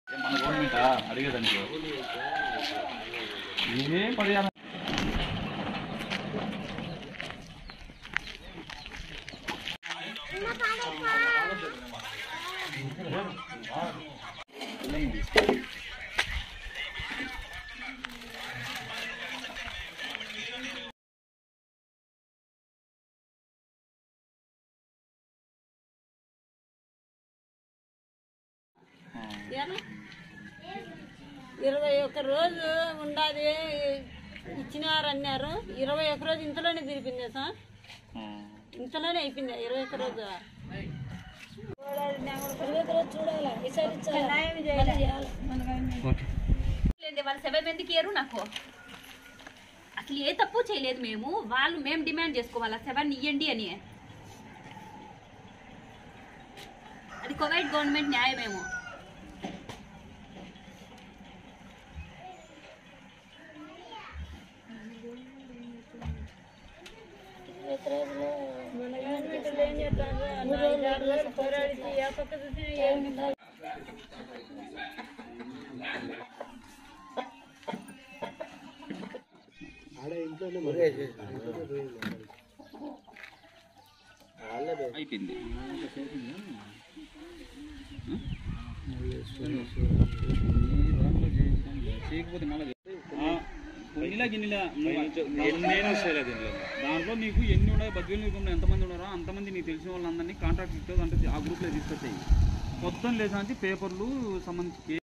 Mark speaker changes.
Speaker 1: మన గవర్నమెంటా అడిగేదానికి ఏం పడియాలి
Speaker 2: ఏనా? ఇరవై ఒక్క రోజు ఉండాలి ఇచ్చినారు అన్నారు ఇరవై ఒక్క రోజు ఇంతలోనే తిరిపింది సార్ ఇంతలోనే అయిపోయింది ఇరవై ఒక్క రోజు
Speaker 3: లేదు వాళ్ళ సెవెన్ ఎందుకు ఇయ్యరు నాకు అసలు ఏ తప్పు చేయలేదు మేము వాళ్ళు మేము డిమాండ్ చేసుకోవాలా సెవెన్ ఇవ్వండి అని అది కువైట్ గవర్నమెంట్ న్యాయమేమో
Speaker 1: అయిపోయింది చేయకపోతే మళ్ళీ కొన్నిలా గిన్నెలా నేను చేయలేదు దాంట్లో నీకు ఎన్ని ఉన్నాయి బద్వేలు నిరుపంలో ఎంతమంది ఉన్నారో అంతమంది నీకు తెలిసిన వాళ్ళందరినీ కాంట్రాక్ట్ ఇస్తుంది అంటే ఆ గ్రూప్లో తీసుకొచ్చాయి మొత్తం లేదంటే పేపర్లు సంబంధించి